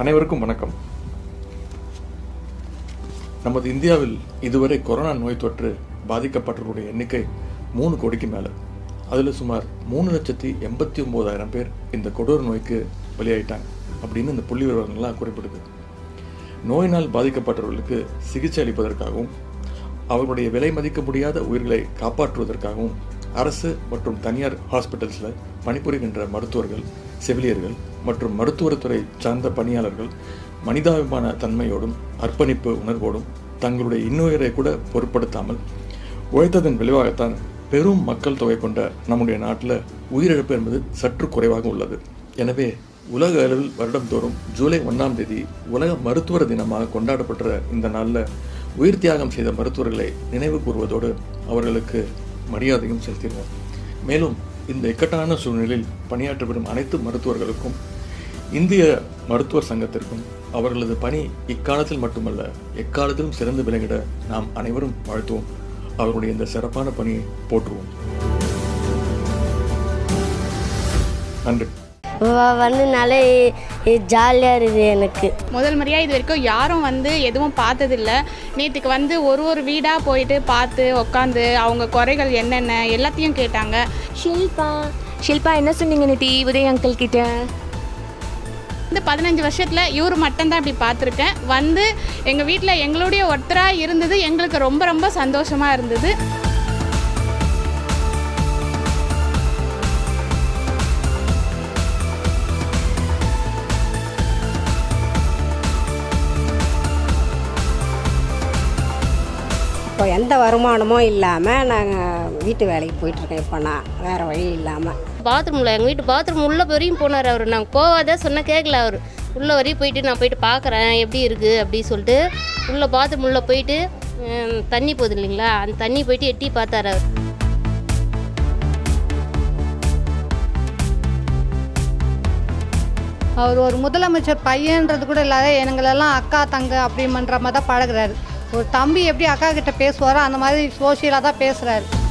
அனைவருக்கும் வணக்கம் நமது இந்தியாவில் இதுவரை கொரோனா நோய் தொற்று பாதிக்கப்பட்டவர்களுடைய எண்ணிக்கை மூணு கோடிக்கு மேலே அதில் சுமார் மூணு லட்சத்தி எண்பத்தி ஒம்போதாயிரம் பேர் இந்த கொடூர நோய்க்கு பலியாயிட்டாங்க அப்படின்னு இந்த புள்ளி விவரங்கள்லாம் குறிப்பிடுது நோயினால் பாதிக்கப்பட்டவர்களுக்கு சிகிச்சை அளிப்பதற்காகவும் அவர்களுடைய விலை மதிக்க முடியாத உயிர்களை காப்பாற்றுவதற்காகவும் அரசு மற்றும் தனியார் ஹாஸ்பிட்டல்ஸில் பணிபுரிகின்ற மருத்துவர்கள் செவிலியர்கள் மற்றும் மருத்துவத்துறை சார்ந்த பணியாளர்கள் மனிதாபிமான தன்மையோடும் அர்ப்பணிப்பு உணர்வோடும் தங்களுடைய இன்னுயிரை கூட பொருட்படுத்தாமல் உழைத்ததன் விளைவாகத்தான் பெரும் மக்கள் தொகை கொண்ட நம்முடைய நாட்டில் உயிரிழப்பு என்பது சற்று குறைவாக உள்ளது எனவே உலக அளவில் வருடந்தோறும் ஜூலை ஒன்றாம் தேதி உலக மருத்துவர் தினமாக கொண்டாடப்படுற இந்த நாளில் உயிர் தியாகம் செய்த மருத்துவர்களை நினைவு கூறுவதோடு அவர்களுக்கு மரியாதையும் செலுத்தினோம் மேலும் இந்த இக்கட்டான சூழ்நிலையில் பணியாற்ற வரும் அனைத்து மருத்துவர்களுக்கும் இந்திய மருத்துவர் சங்கத்திற்கும் அவர்களது பணி இக்காலத்தில் மட்டுமல்ல எக்காலத்திலும் சிறந்து விளங்கிட நாம் அனைவரும் வாழ்த்துவோம் அவர்களுடைய இந்த சிறப்பான பணியை போற்றுவோம் நன்றி வ- வந்தனாலே ஜாலியாக இருக்குது எனக்கு முதல் முறையாக இது வரைக்கும் யாரும் வந்து எதுவும் பார்த்ததில்ல நேற்றுக்கு வந்து ஒரு ஒரு வீடாக போயிட்டு பார்த்து உட்காந்து அவங்க குறைகள் என்னென்ன எல்லாத்தையும் கேட்டாங்க ஷில்பா ஷில்பா என்ன சொன்னீங்க நிதி உதய் அங்கிள் கிட்ட இந்த பதினஞ்சு வருஷத்தில் இவர் மட்டும்தான் இப்படி பார்த்துருக்கேன் வந்து எங்கள் வீட்டில் எங்களுடைய ஒருத்தராக இருந்தது எங்களுக்கு ரொம்ப ரொம்ப சந்தோஷமாக இருந்தது இப்போ எந்த வருமானமும் இல்லாமல் நாங்கள் வீட்டு வேலைக்கு போயிட்டுருக்கேன் இப்போ நான் வேறு வழி இல்லாமல் பாத்ரூமில் எங்கள் வீட்டு பாத்ரூம் உள்ள வரையும் போனார் அவர் நாங்கள் போகாத சொன்ன கேட்கல அவர் உள்ள வரையும் போயிட்டு நான் போயிட்டு பார்க்குறேன் எப்படி இருக்குது அப்படி சொல்லிட்டு உள்ள பாத்ரூம் உள்ள போயிட்டு ஹம், தண்ணி போகுது இல்லைங்களா அந்த தண்ணி போயிட்டு எட்டி பார்த்தாரு அவர் அவர் ஒரு முதலமைச்சர் பையன்றது கூட இல்லாத எங்களெல்லாம் அக்கா தங்க அப்படி பண்ணுற மாதிரி தான் பழகுறாரு ஒரு தம்பி எப்படி அக்கா கிட்ட பேசுவாரோ அந்த மாதிரி சோஷியலாக தான் பேசுகிறாரு